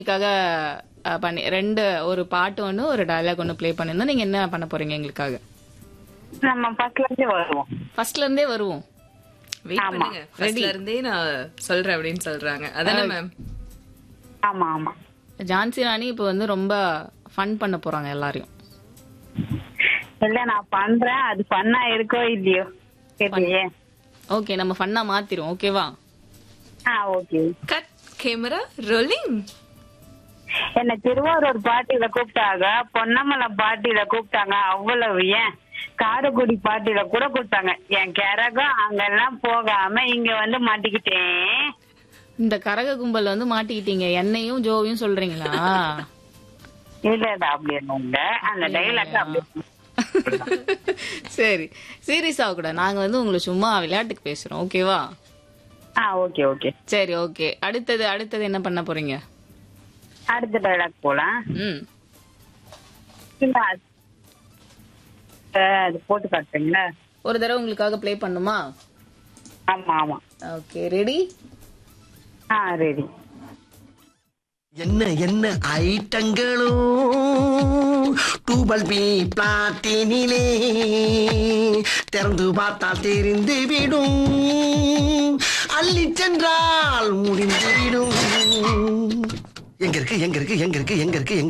எங்களுக்காக அஹ், பண்ணி ரெண்டு ஒரு பாட்டு ஒன்று ஒரு டயலாக் ஒன்று ப்ளே பண்ணிருந்தோம் நீங்க என்ன பண்ண போறீங்க எங்களுக்காக நம்ம ஃபர்ஸ்ட்ல இருந்து வருவோம் ஃபர்ஸ்ட்ல இருந்தே வருவோம் வெயிட் ஆமா. பண்ணுங்க ஃபர்ஸ்ட்ல இருந்தே நான் சொல்றேன் அப்படின்னு சொல்றாங்க அதானே மேம் ஆமா ஆமா ஜான்சி ராணி இப்போ வந்து ரொம்ப ஃபன் பண்ண போறாங்க எல்லாரையும் இல்ல நான் பண்றேன் அது பண்ணா இருக்கோ இல்லையோ தெரியலையே ஓகே நம்ம ஃபன்னா மாத்திரும் ஓகேவா ஆ ஓகே கட் கேமரா ரோலிங் என்ன திருவாரூர் பாட்டியில கூப்பிட்டாங்க பொன்னமலம் பாட்டியில கூப்பிட்டாங்க அவ்வளவு ஏன் காரைக்குடி பாட்டியில கூட கூப்பிட்டாங்க என் கரகம் அங்கெல்லாம் போகாம இங்க வந்து மாட்டிக்கிட்டேன் இந்த கரக கும்பல் வந்து மாட்டிக்கிட்டீங்க என்னையும் ஜோவையும் சொல்றீங்களா இல்ல இல்ல அப்படி ஒண்ணும் இல்ல அந்த டைலாக் அப்படி சரி சீரியஸா கூட நாங்க வந்து உங்களை சும்மா விளையாட்டுக்கு பேசுறோம் ஓகேவா ஆ ஓகே ஓகே சரி ஓகே அடுத்தது அடுத்தது என்ன பண்ண போறீங்க அடுத்த டைலாக் போலாம் ம் இல்ல அது- அஹ், அது போட்டு காட்டுறீங்களா ஒரு தடவை உங்களுக்காக ப்ளே பண்ணுமா ஆமா ஆமா ஓகே ரெடி ஆ ரெடி என்ன என்ன ஐட்டங்களோ டூபல் பி பிளாட்டினிலே திறந்து பார்த்தால் தெரிந்து விடும் அள்ளி சென்றால் முடிந்து விடும் எங்க இருக்கு எங்க இருக்கு எங்க இருக்கு எங்க இருக்கு எங்க